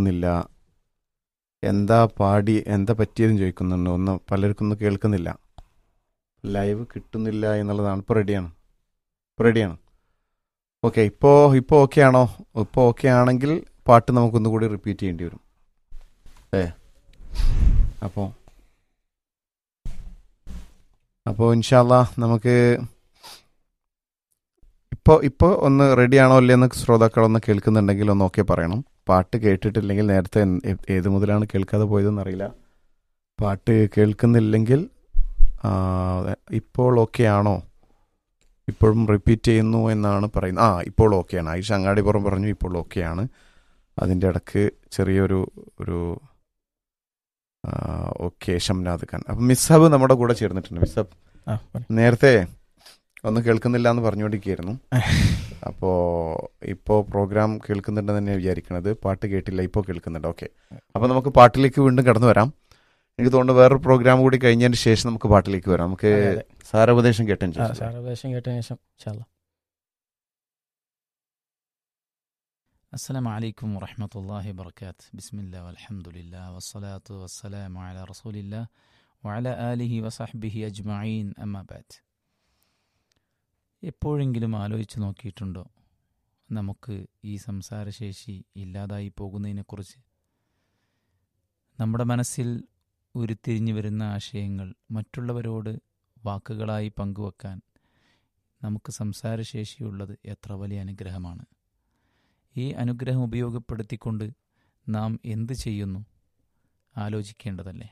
കേൾക്കുന്നില്ല എന്താ പാടി എന്താ പറ്റിയതെന്ന് ചോദിക്കുന്നുണ്ട് ഒന്ന് പലർക്കും ഒന്നും കേൾക്കുന്നില്ല ലൈവ് കിട്ടുന്നില്ല എന്നുള്ളതാണ് ഇപ്പോൾ റെഡിയാണ് ഇപ്പോൾ റെഡിയാണ് ഓക്കെ ഇപ്പോൾ ഇപ്പോൾ ഓക്കെ ആണോ ഇപ്പോൾ ഓക്കെ ആണെങ്കിൽ പാട്ട് നമുക്കൊന്നും കൂടി റിപ്പീറ്റ് ചെയ്യേണ്ടി വരും ഏ അപ്പോൾ അപ്പോൾ ഇൻഷാല്ല നമുക്ക് ഇപ്പോൾ ഇപ്പോൾ ഒന്ന് റെഡി ആണോ അല്ലേ എന്ന് ശ്രോതാക്കളൊന്ന് കേൾക്കുന്നുണ്ടെങ്കിൽ ഒന്ന് ഓക്കെ പറയണം പാട്ട് കേട്ടിട്ടില്ലെങ്കിൽ നേരത്തെ എന്ത് ഏ- ഏത് മുതലാണ് കേൾക്കാതെ പോയതെന്ന് അറിയില്ല പാട്ട് കേൾക്കുന്നില്ലെങ്കിൽ ആ, ഇപ്പോൾ ഓക്കെ ആണോ ഇപ്പോഴും റിപ്പീറ്റ് ചെയ്യുന്നു എന്നാണ് പറയുന്നത് ആ ഇപ്പോൾ ഓക്കെയാണ് ആയിഷ അങ്ങാടിപ്പുറം പറഞ്ഞു ഇപ്പോൾ ഓക്കെയാണ് അതിൻ്റെ ഇടക്ക് ചെറിയൊരു ഒരു ഓക്കെ ഷംനാദ് ഖാൻ അപ്പം മിസ്സബ് നമ്മുടെ കൂടെ ചേർന്നിട്ടുണ്ട് മിസ്സബ് ആ, പറ. നേരത്തെ ഒന്നും കേൾക്കുന്നില്ല എന്ന് പറഞ്ഞുകൊണ്ടിരിക്കുകയായിരുന്നു അപ്പോൾ ഇപ്പോൾ പ്രോഗ്രാം കേൾക്കുന്നുണ്ടെന്ന് തന്നെ വിചാരിക്കണത് പാട്ട് കേട്ടില്ല ഇപ്പോൾ കേൾക്കുന്നുണ്ട് ഓക്കെ അപ്പോൾ നമുക്ക് പാട്ടിലേക്ക് വീണ്ടും കടന്നു വരാം എനിക്ക് തോന്നുന്നു വേറൊരു പ്രോഗ്രാം കൂടി കഴിഞ്ഞതിന് ശേഷം നമുക്ക് പാട്ടിലേക്ക് വരാം നമുക്ക് അതെ, അതെ. സാരോപദേശം കേട്ടതിന് ആ, ശേഷം സാരോപദേശം കേട്ടതിന് ശേഷം ഇൻഷാല്ലാ. السلام عليكم ورحمة الله وبركاته بسم الله والحمد لله والصلاة والسلام على رسول الله وعلى آله وصحبه أجمعين أما بعد എപ്പോഴെങ്കിലും ആലോചിച്ച് നോക്കിയിട്ടുണ്ടോ നമുക്ക് ഈ സംസാരശേഷി ഇല്ലാതായി പോകുന്നതിനെക്കുറിച്ച് നമ്മുടെ മനസ്സിൽ ഉരുത്തിരിഞ്ഞു വരുന്ന ആശയങ്ങൾ മറ്റുള്ളവരോട് വാക്കുകളായി പങ്കുവെക്കാൻ നമുക്ക് സംസാരശേഷിയുള്ളത് എത്ര വലിയ അനുഗ്രഹമാണ് ഈ അനുഗ്രഹം ഉപയോഗപ്പെടുത്തിക്കൊണ്ട് നാം എന്ത് ചെയ്യുന്നു ആലോചിക്കേണ്ടതല്ലേ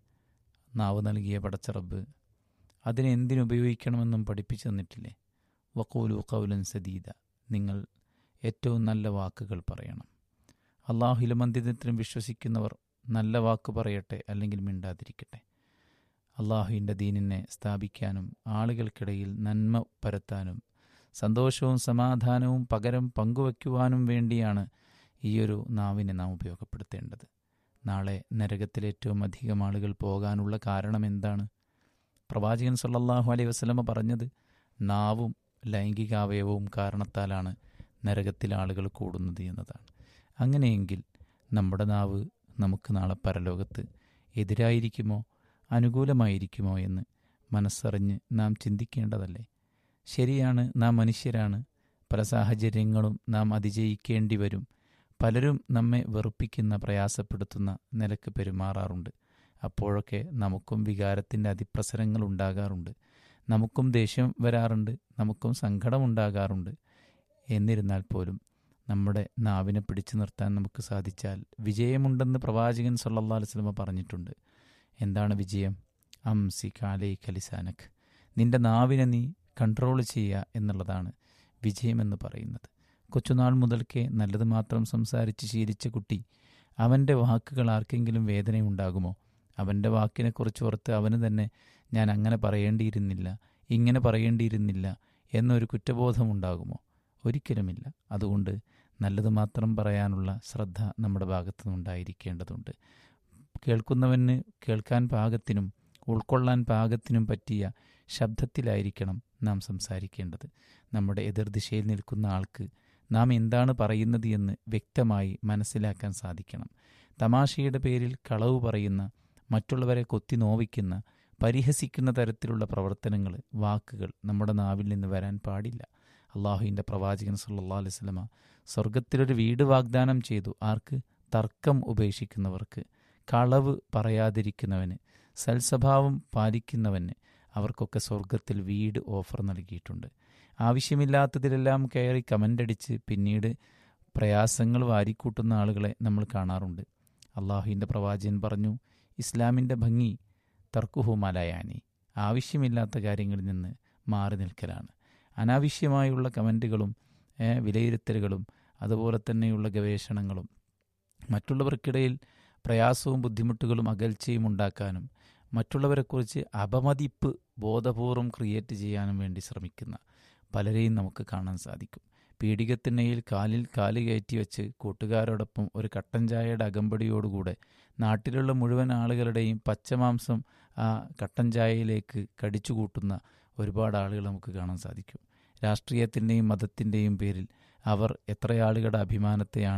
നാവ് നൽകിയ പടച്ചറബ് അതിനെ എന്തിനുപയോഗിക്കണമെന്നും പഠിപ്പിച്ചു തന്നിട്ടില്ലേ വക്കൂലു കൗലൻ സദീദ നിങ്ങൾ ഏറ്റവും നല്ല വാക്കുകൾ പറയണം അള്ളാഹുലും അന്ത്യത്തിനും വിശ്വസിക്കുന്നവർ നല്ല വാക്ക് പറയട്ടെ അല്ലെങ്കിൽ മിണ്ടാതിരിക്കട്ടെ അള്ളാഹുവിൻ്റെ ദീനിനെ സ്ഥാപിക്കാനും ആളുകൾക്കിടയിൽ നന്മ പരത്താനും സന്തോഷവും സമാധാനവും പകരം പങ്കുവയ്ക്കുവാനും വേണ്ടിയാണ് ഈയൊരു നാവിനെ നാം ഉപയോഗപ്പെടുത്തേണ്ടത് നാളെ നരകത്തിൽ ഏറ്റവും അധികം ആളുകൾ പോകാനുള്ള കാരണം എന്താണ് പ്രവാചകൻ സല്ലല്ലാഹു അലൈഹി വസല്ലമ പറഞ്ഞത് നാവും ലൈംഗികാവയവവും കാരണത്താലാണ് നരകത്തിൽ ആളുകൾ കൂടുന്നത് എന്നതാണ് അങ്ങനെയെങ്കിൽ നമ്മുടെ നാവ് നമുക്ക് നാളെ പരലോകത്ത് എതിരായിരിക്കുമോ അനുകൂലമായിരിക്കുമോ എന്ന് മനസ്സറിഞ്ഞ് നാം ചിന്തിക്കേണ്ടതല്ലേ ശരിയാണ് നാം മനുഷ്യരാണ് പല സാഹചര്യങ്ങളും നാം അതിജയിക്കേണ്ടി വരും പലരും നമ്മെ വെറുപ്പിക്കുന്ന പ്രയാസപ്പെടുത്തുന്ന നിലക്ക് പെരുമാറാറുണ്ട് അപ്പോഴൊക്കെ നമുക്കും വികാരത്തിൻ്റെ അതിപ്രസരങ്ങൾ ഉണ്ടാകാറുണ്ട് നമുക്കും ദേഷ്യം വരാറുണ്ട് നമുക്കും സങ്കടം ഉണ്ടാകാറുണ്ട് എന്നിരുന്നാൽ പോലും നമ്മുടെ നാവിനെ പിടിച്ചു നിർത്താൻ നമുക്ക് സാധിച്ചാൽ വിജയമുണ്ടെന്ന് പ്രവാചകൻ സല്ലല്ലാഹു അലൈഹി വസല്ലമ പറഞ്ഞിട്ടുണ്ട് എന്താണ് വിജയം അംസി കാലൈ കലിസാനക് നിന്റെ നാവിനെ നീ കൺട്രോൾ ചെയ്യുക എന്നുള്ളതാണ് വിജയമെന്ന് പറയുന്നത് കൊച്ചുനാൾ മുതൽക്കേ നല്ലത് മാത്രം സംസാരിച്ച് ശീലിച്ച കുട്ടി അവൻ്റെ വാക്കുകൾ ആർക്കെങ്കിലും വേദനയുണ്ടാകുമോ അവൻ്റെ വാക്കിനെക്കുറിച്ച് ഓർത്ത് അവന് തന്നെ ഞാൻ അങ്ങനെ പറയേണ്ടിയിരുന്നില്ല ഇങ്ങനെ പറയേണ്ടിയിരുന്നില്ല എന്നൊരു കുറ്റബോധമുണ്ടാകുമോ ഒരിക്കലുമില്ല അതുകൊണ്ട് നല്ലത് മാത്രം പറയാനുള്ള ശ്രദ്ധ നമ്മുടെ ഭാഗത്തു നിന്നുണ്ടായിരിക്കേണ്ടതുണ്ട് കേൾക്കുന്നവന് കേൾക്കാൻ പാകത്തിനും ഉൾക്കൊള്ളാൻ പാകത്തിനും പറ്റിയ ശബ്ദത്തിലായിരിക്കണം നാം സംസാരിക്കേണ്ടത് നമ്മുടെ എതിർദിശയിൽ നിൽക്കുന്ന ആൾക്ക് നാം എന്താണ് പറയുന്നത് എന്ന് വ്യക്തമായി മനസ്സിലാക്കാൻ സാധിക്കണം തമാശയുടെ പേരിൽ കളവ് പറയുന്ന മറ്റുള്ളവരെ കൊത്തി നോവിക്കുന്ന പരിഹസിക്കുന്ന തരത്തിലുള്ള പ്രവർത്തനങ്ങൾ വാക്കുകൾ നമ്മുടെ നാവിൽ നിന്ന് വരാൻ പാടില്ല അള്ളാഹുവിൻ്റെ പ്രവാചകൻ സല്ലല്ലാഹു അലൈഹി വസല്ലമ സ്വർഗത്തിലൊരു വീട് വാഗ്ദാനം ചെയ്തു ആർക്ക് തർക്കം ഉപേക്ഷിക്കുന്നവർക്ക് കളവ് പറയാതിരിക്കുന്നവന് സൽസ്വഭാവം പാലിക്കുന്നവന് അവർക്കൊക്കെ സ്വർഗത്തിൽ വീട് ഓഫർ നൽകിയിട്ടുണ്ട് ആവശ്യമില്ലാത്തതിലെല്ലാം കയറി കമൻ്റടിച്ച് പിന്നീട് പ്രയാസങ്ങൾ വാരിക്കൂട്ടുന്ന ആളുകളെ നമ്മൾ കാണാറുണ്ട് അള്ളാഹുവിൻ്റെ പ്രവാചകൻ പറഞ്ഞു ഇസ്ലാമിൻ്റെ ഭംഗി തർക്കുഹു മലയാനി ആവശ്യമില്ലാത്ത കാര്യങ്ങളിൽ നിന്ന് മാറി നിൽക്കലാണ് അനാവശ്യമായുള്ള കമൻറ്റുകളും ഏഹ്, വിലയിരുത്തലുകളും അതുപോലെ തന്നെയുള്ള ഗവേഷണങ്ങളും മറ്റുള്ളവർക്കിടയിൽ പ്രയാസവും ബുദ്ധിമുട്ടുകളും അകൽച്ചയും ഉണ്ടാക്കാനും മറ്റുള്ളവരെക്കുറിച്ച് അപമതിപ്പ് ബോധപൂർവം ക്രിയേറ്റ് ചെയ്യാനും വേണ്ടി ശ്രമിക്കുന്ന പലരെയും നമുക്ക് കാണാൻ സാധിക്കും പീഡികത്തിണ്ണയിൽ കാലിൽ കാല് കയറ്റി വെച്ച് കൂട്ടുകാരോടൊപ്പം ഒരു കട്ടൻ ചായയുടെ അകമ്പടിയോടുകൂടെ നാട്ടിലുള്ള മുഴുവൻ ആളുകളുടെയും പച്ചമാംസം ആ കട്ടൻ ചായയിലേക്ക് കടിച്ചു കൂട്ടുന്ന ഒരുപാട് ആളുകൾ നമുക്ക് കാണാൻ സാധിക്കും രാഷ്ട്രീയത്തിൻ്റെയും മതത്തിൻ്റെയും പേരിൽ അവർ എത്ര ആളുകളുടെ അഭിമാനത്തെയാണ്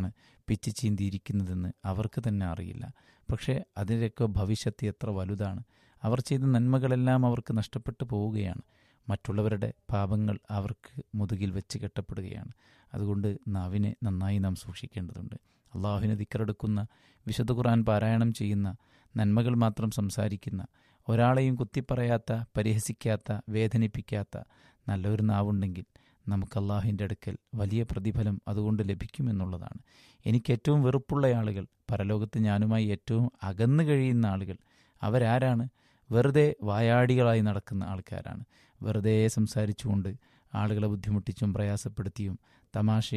പിച്ചി ചീന്തിയിരിക്കുന്നതെന്ന് അവർക്ക് തന്നെ അറിയില്ല പക്ഷേ അതിൻ്റെയൊക്കെ ഭവിഷ്യത്ത് എത്ര വലുതാണ് അവർ ചെയ്ത നന്മകളെല്ലാം അവർക്ക് നഷ്ടപ്പെട്ടു പോവുകയാണ് മറ്റുള്ളവരുടെ പാപങ്ങൾ അവർക്ക് മുതുകിൽ വെച്ച് കെട്ടപ്പെടുകയാണ് അതുകൊണ്ട് നാവിനെ നന്നായി നാം സൂക്ഷിക്കേണ്ടതുണ്ട് അള്ളാഹുവിനെ ദിക്കറെടുക്കുന്ന വിശുദ്ധ ഖുർആൻ പാരായണം ചെയ്യുന്ന നന്മകൾ മാത്രം സംസാരിക്കുന്ന ഒരാളെയും കുത്തിപ്പറയാത്ത പരിഹസിക്കാത്ത വേദനിപ്പിക്കാത്ത നല്ലൊരു നാവുണ്ടെങ്കിൽ നമുക്ക് അള്ളാഹുവിൻ്റെ അടുക്കൽ വലിയ പ്രതിഫലം അതുകൊണ്ട് ലഭിക്കുമെന്നുള്ളതാണ് എനിക്ക് ഏറ്റവും വെറുപ്പുള്ള ആളുകൾ പരലോകത്ത് ഞാനുമായി ഏറ്റവും അകന്നു കഴിയുന്ന ആളുകൾ അവരാരാണ് വെറുതെ വായാടികളായി നടക്കുന്ന ആൾക്കാരാണ് വെറുതെ സംസാരിച്ചുകൊണ്ട് ആളുകളെ ബുദ്ധിമുട്ടിച്ചും പ്രയാസപ്പെടുത്തിയും തമാശ